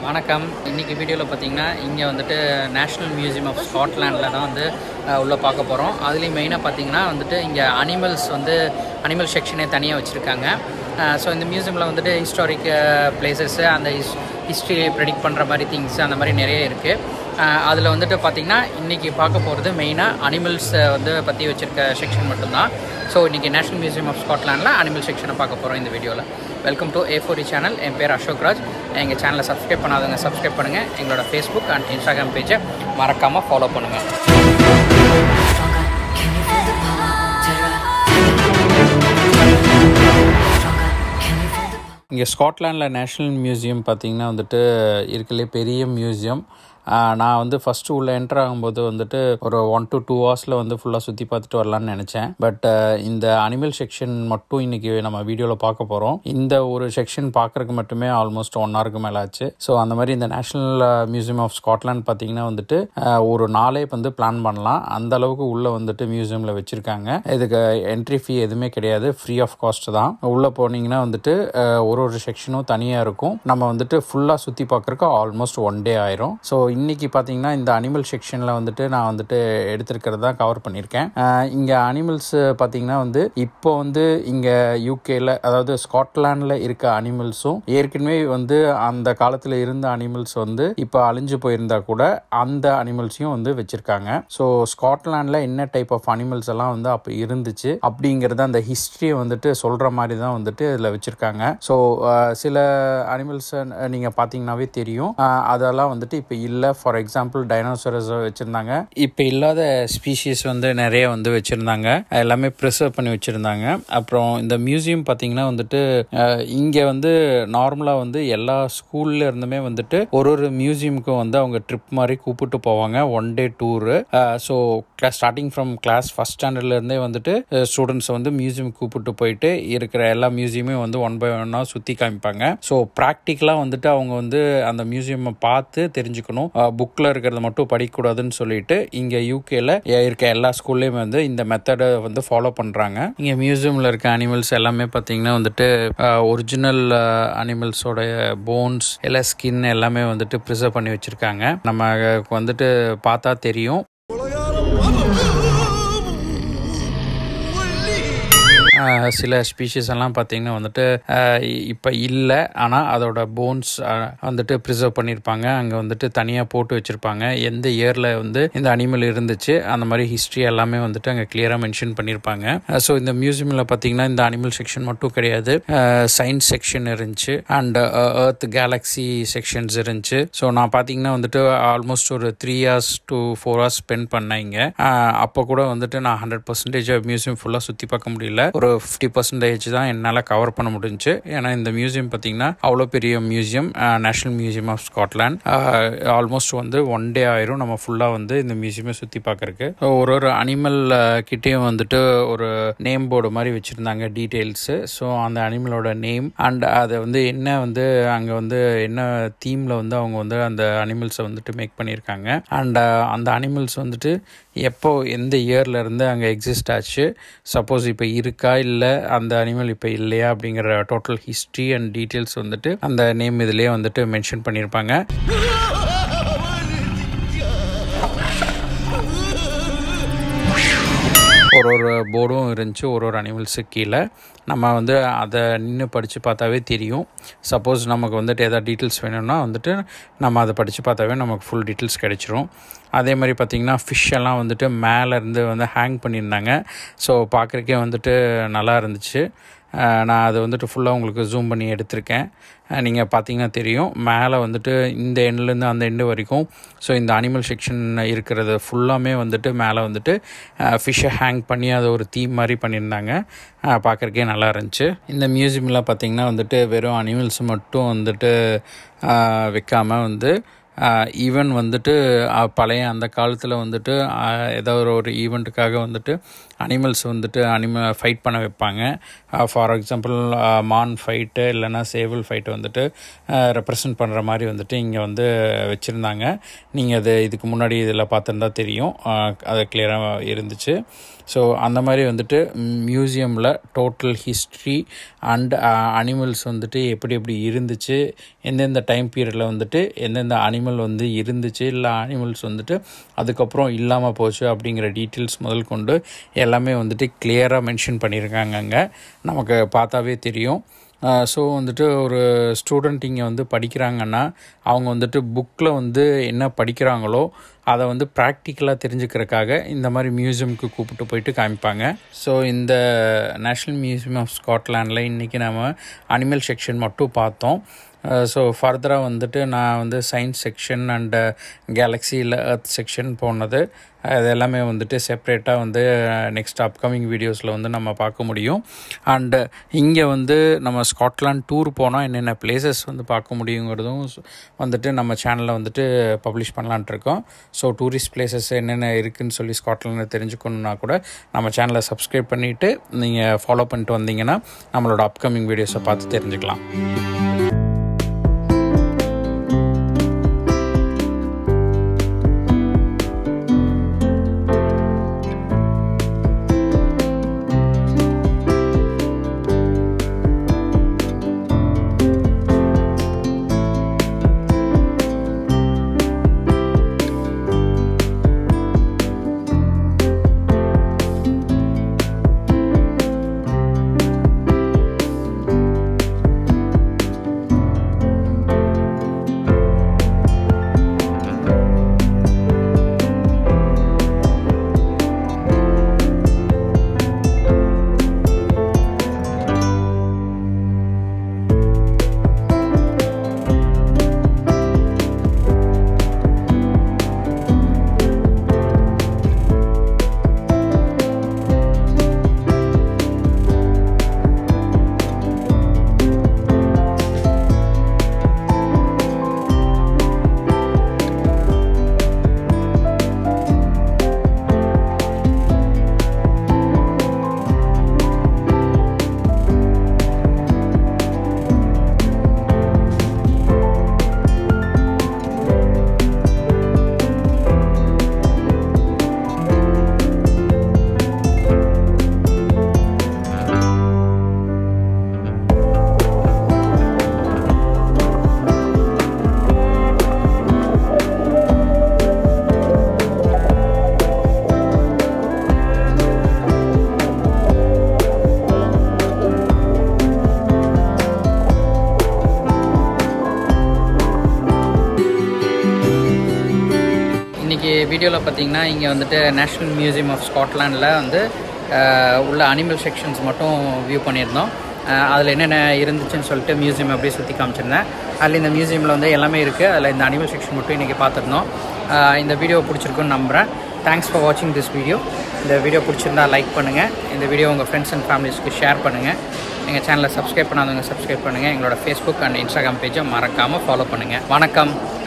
வணக்கம் இன்றைக்கி வீடியோவில் பார்த்தீங்கன்னா இங்கே வந்துட்டு நேஷ்னல் மியூசியம் ஆஃப் ஸ்காட்லாண்டில் தான் வந்து அஹ், உள்ள பார்க்க போகிறோம் அதுலேயும் மெயினாக பார்த்தீங்கன்னா வந்துட்டு இங்கே அனிமல்ஸ் வந்து அனிமல் செக்ஷனே தனியாக வச்சுருக்காங்க ஸோ இந்த மியூசியமில் வந்துட்டு ஹிஸ்டாரிக் பிளேசஸ்ஸு அந்த ஹிஸ் ஹிஸ்ட்ரி ப்ரெடிக்ட் பண்ணுற மாதிரி திங்ஸ் அந்த மாதிரி நிறைய இருக்குது அதில் வந்துட்டு பார்த்திங்கன்னா இன்றைக்கி பார்க்க போகிறது மெயினாக அனிமல்ஸை வந்து பற்றி வச்சுருக்க செக்ஷன் மட்டும்தான் ஸோ இன்றைக்கி நேஷனல் மியூசியம் ஆஃப் ஸ்காட்லாண்டில் அனிமல் செக்ஷனை பார்க்க போகிறோம் இந்த வீடியோவில் வெல்கம் டு ஏ ஃபோரி சேனல் என் பேர் அசோக் ராஜ் எங்கள் சேனலை சப்ஸ்கிரைப் பண்ணாதவங்க சப்ஸ்கிரைப் பண்ணுங்கள் எங்களோட ஃபேஸ்புக் அண்ட் இன்ஸ்டாகிராம் பேஜை மறக்காமல் ஃபாலோ பண்ணுங்கள் Stronger, can you feel the power? Terror. Stronger, can you feel the power? இங்கே ஸ்காட்லாண்டில் நேஷ்னல் மியூசியம் பார்த்தீங்கன்னா வந்துட்டு இருக்கலே பெரிய மியூசியம் நான் வந்து ஃபஸ்ட்டு உள்ளே என்டர் ஆகும்போது வந்துட்டு ஒரு ஒன் டு டூ ஹவர்ஸில் வந்து ஃபுல்லாக சுற்றி பார்த்துட்டு வரலான்னு நினச்சேன் பட் இந்த அனிமல் செக்ஷன் மட்டும் இன்றைக்கி நம்ம வீடியோவில் பார்க்க போகிறோம் இந்த ஒரு செக்ஷன் பார்க்குறதுக்கு மட்டுமே ஆல்மோஸ்ட் ஒன் ஹவருக்கு மேலே ஆச்சு ஸோ அந்த மாதிரி இந்த நேஷ்னல் மியூசியம் ஆஃப் ஸ்காட்லாண்ட் பார்த்தீங்கன்னா வந்துட்டு அஹ், ஒரு நாளே வந்து பிளான் பண்ணலாம் அந்த அளவுக்கு உள்ளே வந்துட்டு மியூசியமில் வச்சுருக்காங்க இதுக்கு என்ட்ரி ஃபீ எதுவுமே கிடையாது ஃப்ரீ ஆஃப் காஸ்ட் தான் உள்ளே போனீங்கன்னா வந்துட்டு அஹ், ஒரு ஒரு செக்ஷனும் தனியாக இருக்கும் நம்ம வந்துட்டு ஃபுல்லாக சுற்றி பார்க்குறக்கு ஆல்மோஸ்ட் ஒன் டே ஆயிரும் ஸோ இன்னைக்கு பார்த்தீங்கன்னா இந்த அனிமல் செக்ஷனில் வந்துட்டு நான் வந்துட்டு எடுத்திருக்கிறது தான் கவர் பண்ணியிருக்கேன் இங்கே அனிமல்ஸ் பார்த்தீங்கன்னா வந்து இப்போ வந்து இங்கே யூகேல அதாவது ஸ்காட்லாண்டில் இருக்க அனிமல்ஸும் ஏற்கனவே வந்து அந்த காலத்தில் இருந்த அனிமல்ஸ் வந்து இப்போ அழிஞ்சு போயிருந்தா கூட அந்த அனிமல்ஸையும் வந்து வச்சிருக்காங்க ஸோ ஸ்காட்லாண்டில் என்ன டைப் ஆஃப் அனிமல்ஸ் எல்லாம் வந்து அப்போ இருந்துச்சு அப்படிங்கிறத அந்த ஹிஸ்ட்ரியை வந்துட்டு சொல்கிற மாதிரி தான் வந்துட்டு இதில் வச்சுருக்காங்க ஸோ சில அனிமல்ஸை நீங்கள் பார்த்தீங்கன்னாவே தெரியும் அஹ், அதெல்லாம் வந்துட்டு இப்போ இல்லை ஃபார் எக்ஸாம்பிள் டைனோசரஸ் வச்சுருந்தாங்க இப்போ இல்லாத ஸ்பீஷீஸ் வந்து நிறைய வந்து வச்சுருந்தாங்க எல்லாமே ப்ரிசர்வ் பண்ணி வச்சுருந்தாங்க அப்புறம் இந்த மியூசியம் பார்த்தீங்கன்னா வந்துட்டு இங்கே வந்து நார்மலாக வந்து எல்லா ஸ்கூல்ல இருந்துமே வந்துட்டு ஒரு ஒரு மியூசியமுக்கும் வந்து அவங்க ட்ரிப் மாதிரி கூப்பிட்டு போவாங்க one day tour so class starting from class first ஸ்டாண்டர்ட்லேருந்தே வந்துட்டு ஸ்டூடெண்ட்ஸை வந்து மியூசியம் கூப்பிட்டு போயிட்டு இருக்கிற எல்லா மியூசியமே வந்து ஒன் பை ஒன்னாக சுற்றி காமிப்பாங்க ஸோ ப்ராக்டிக்கலாக வந்துட்டு அவங்க வந்து அந்த மியூசியமை பார்த்து தெரிஞ்சுக்கணும் புக்கில் இருக்கிறத மட்டும் படிக்கக்கூடாதுன்னு சொல்லிட்டு இங்கே யூகேல இருக்க எல்லா ஸ்கூல்லையும் வந்து இந்த மெத்தடை வந்து ஃபாலோ பண்ணுறாங்க இங்கே மியூசியமில் இருக்க அனிமல்ஸ் எல்லாமே பார்த்தீங்கன்னா வந்துட்டு ஒரிஜினல் அனிமல்ஸோட போன்ஸ் எல்லாம் ஸ்கின் எல்லாமே வந்துட்டு ப்ரிசர்வ் பண்ணி வச்சுருக்காங்க நம்ம வந்துட்டு பார்த்தா தெரியும் ஆஹ் சில ஸ்பீஷிஸ் எல்லாம் பார்த்தீங்கன்னா வந்துட்டு இப்போ இல்லை ஆனால் அதோட போன்ஸ் வந்துட்டு ப்ரிசர்வ் பண்ணியிருப்பாங்க அங்கே வந்துட்டு தனியாக போட்டு வச்சுருப்பாங்க எந்த இயரில் வந்து இந்த அனிமல் இருந்துச்சு அந்த மாதிரி ஹிஸ்ட்ரி எல்லாமே வந்துட்டு அங்கே கிளியராக மென்ஷன் பண்ணியிருப்பாங்க ஸோ இந்த மியூசியமில் பார்த்தீங்கன்னா இந்த அனிமல் செக்ஷன் மட்டும் கிடையாது சயின்ஸ் செக்ஷன் இருந்துச்சு அண்ட் எர்த் கேலக்ஸி செக்ஷன்ஸ் இருந்துச்சு ஸோ நான் பார்த்தீங்கன்னா வந்துட்டு ஆல்மோஸ்ட் ஒரு three hours to four hours spend பண்ணேன் இங்கே அப்போ கூட வந்துட்டு நான் ஹண்ட்ரட் பர்சன்டேஜ் மியூசியம் ஃபுல்லாக சுற்றி பார்க்க முடியல ஒரு ஃபிஃப்டி பர்சன்டேஜ் தான் என்னால் கவர் பண்ண முடிஞ்சுச்சு ஏன்னா இந்த மியூசியம் பார்த்தீங்கன்னா அவ்வளோ பெரிய museum national museum of Scotland almost வந்து ஒன் டே ஆயிரும் நம்ம ஃபுல்லாக வந்து இந்த மியூசியமை சுற்றி பார்க்கறக்கு ஒரு ஒரு அனிமல் கிட்டேயும் வந்துட்டு ஒரு நேம் போர்டு மாதிரி வச்சுருந்தாங்க டீட்டெயில்ஸு ஸோ அந்த அனிமலோட நேம் அண்ட் அதை வந்து என்ன வந்து அங்கே வந்து என்ன தீமில் வந்து அவங்க வந்து அந்த அனிமல்ஸை வந்துட்டு மேக் பண்ணியிருக்காங்க அண்ட் அந்த அனிமல்ஸ் வந்துட்டு எப்போ எந்த இயர்ல இருந்து அங்கே எக்ஸிஸ்ட் ஆச்சு சப்போஸ் இப்போ இருக்கா இல்லை அந்த அனிமல் இப்போ இல்லையா அப்படிங்கிற டோட்டல் ஹிஸ்ட்ரி அண்ட் டீட்டெயில்ஸ் வந்துட்டு அந்த நேம் இதுலேயே வந்துட்டு மென்ஷன் பண்ணியிருப்பாங்க ஒரு ஒரு போர்டும் இருந்துச்சு ஒரு ஒரு அனிமல்ஸு கீழே நம்ம வந்து அதை நின்று படித்து பார்த்தாவே தெரியும் சப்போஸ் நமக்கு வந்துட்டு எதாவது டீட்டெயில்ஸ் வேணும்னா வந்துட்டு நம்ம அதை படித்து பார்த்தாவே நமக்கு ஃபுல் டீட்டெயில்ஸ் கிடைச்சிரும் அதே மாதிரி பார்த்திங்கன்னா ஃபிஷ் எல்லாம் வந்துட்டு மேலே இருந்து வந்து ஹேங் பண்ணியிருந்தாங்க ஸோ பார்க்குறக்கே வந்துட்டு நல்லா இருந்துச்சு அஹ் நான் அதை வந்துட்டு ஃபுல்லாக உங்களுக்கு ஜூம் பண்ணி எடுத்திருக்கேன் நீங்கள் பார்த்தீங்கன்னா தெரியும் மேலே வந்துட்டு இந்த எண்ட்லேருந்து அந்த எண்டு வரைக்கும் ஸோ இந்த அனிமல் செக்ஷன் இருக்கிறது ஃபுல்லாமே வந்துட்டு மேலே வந்துட்டு ஃபிஷ்ஷை ஹேங் பண்ணி அதை ஒரு தீம் மாதிரி பண்ணியிருந்தாங்க பார்க்குறக்கே நல்லா இருந்துச்சு இந்த மியூசியமில் பார்த்தீங்கன்னா வந்துட்டு வெறும் அனிமல்ஸ் மட்டும் வந்துட்டு வைக்காமல் வந்து ஈவன் வந்துட்டு அஹ், பழைய அந்த காலத்தில் வந்துட்டு அஹ், ஏதோ ஒரு ஒரு ஈவெண்ட்டுக்காக வந்துட்டு அனிமல்ஸ் வந்துட்டு அனிம ஃபைட் பண்ண வைப்பாங்க ஃபார் எக்ஸாம்பிள் மான் ஃபைட்டு இல்லைன்னா சேவல் ஃபைட்டு வந்துட்டு ரெப்ரசன்ட் பண்ணுற மாதிரி வந்துட்டு இங்கே வந்து வச்சுருந்தாங்க நீங்கள் அது இதுக்கு முன்னாடி இதில் பார்த்துருந்தா தெரியும் அஹ், அது கிளியராக இருந்துச்சு ஸோ அந்த மாதிரி வந்துட்டு மியூசியமில் டோட்டல் ஹிஸ்ட்ரி அண்ட் அனிமல்ஸ் வந்துட்டு எப்படி எப்படி இருந்துச்சு எந்தெந்த டைம் பீரியடில் வந்துட்டு எந்தெந்த அனிமல் வந்து இருந்துச்சு இல்லை அனிமல்ஸ் வந்துட்டு அதுக்கப்புறம் இல்லாமல் போச்சு அப்படிங்கிற டீட்டெயில்ஸ் முதல் கொண்டு எல்லாமே வந்துட்டு கிளியராக மென்ஷன் பண்ணியிருக்காங்க அங்கே நமக்கு பார்த்தாவே தெரியும் ஸோ வந்துட்டு ஒரு ஸ்டூடெண்ட் இங்கே வந்து படிக்கிறாங்கன்னா அவங்க வந்துட்டு புக்கில் வந்து என்ன படிக்கிறாங்களோ அதை வந்து ப்ராக்டிக்கலாக தெரிஞ்சுக்கிறதுக்காக இந்த மாதிரி மியூசியம்க்கு கூப்பிட்டு போயிட்டு காமிப்பாங்க ஸோ இந்த நேஷ்னல் மியூசியம் ஆஃப் ஸ்காட்லாண்டில் இன்றைக்கி நம்ம அனிமல் செக்ஷன் மட்டும் பார்த்தோம் ஸோ ஃபர்தராக வந்துட்டு நான் வந்து சயின்ஸ் செக்ஷன் அண்டு கேலக்ஸியில் எர்த் செக்ஷன் போனது அது எல்லாமே வந்துட்டு செப்ரேட்டாக வந்து நெக்ஸ்ட் அப்கமிங் வீடியோஸில் வந்து நம்ம பார்க்க முடியும் அண்டு இங்கே வந்து நம்ம ஸ்காட்லாண்ட் டூர் போனால் என்னென்ன பிளேசஸ் வந்து பார்க்க முடியுங்கிறதும் வந்துட்டு நம்ம சேனலில் வந்துட்டு பப்ளிஷ் பண்ணலான்ட்டு இருக்கோம் ஸோ டூரிஸ்ட் பிளேசஸ் என்னென்ன இருக்குதுன்னு சொல்லி ஸ்காட்லாண்டில் தெரிஞ்சுக்கணுன்னா கூட நம்ம சேனலை சப்ஸ்கிரைப் பண்ணிவிட்டு நீங்கள் ஃபாலோ பண்ணிட்டு வந்தீங்கன்னா நம்மளோட அப்கமிங் வீடியோஸை பார்த்து தெரிஞ்சுக்கலாம் இன்றைக்கி வீடியோவில் பார்த்தீங்கன்னா இங்கே வந்துட்டு நேஷ்னல் மியூசியம் ஆஃப் ஸ்காட்லாண்டில் வந்து அஹ், உள்ள அனிமல் செக்ஷன்ஸ் மட்டும் வியூ பண்ணியிருந்தோம் அதில் என்னென்ன இருந்துச்சுன்னு சொல்லிட்டு மியூசியம் அப்படியே சுற்றி காமிச்சிருந்தேன் அதில் இந்த மியூசியமில் வந்து எல்லாமே இருக்குது அதில் இந்த அனிமல் செக்ஷன் மட்டும் இன்றைக்கி பார்த்துருந்தோம் அஹ், இந்த வீடியோ பிடிச்சிருக்குன்னு நம்புகிறேன் தேங்க்ஸ் ஃபார் வாட்சிங் திஸ் வீடியோ இந்த வீடியோ பிடிச்சிருந்தா லைக் பண்ணுங்கள் இந்த வீடியோ உங்கள் ஃப்ரெண்ட்ஸ் அண்ட் ஃபேமிலிஸ்க்கு ஷேர் பண்ணுங்கள் எங்கள் சேனலை சப்ஸ்கிரைப் பண்ணாதவங்க சப்ஸ்கிரைப் பண்ணுங்கள் எங்களோட ஃபேஸ்புக் அண்ட் இன்ஸ்டாகிராம் பேஜை மறக்காமல் ஃபாலோ பண்ணுங்கள் வணக்கம்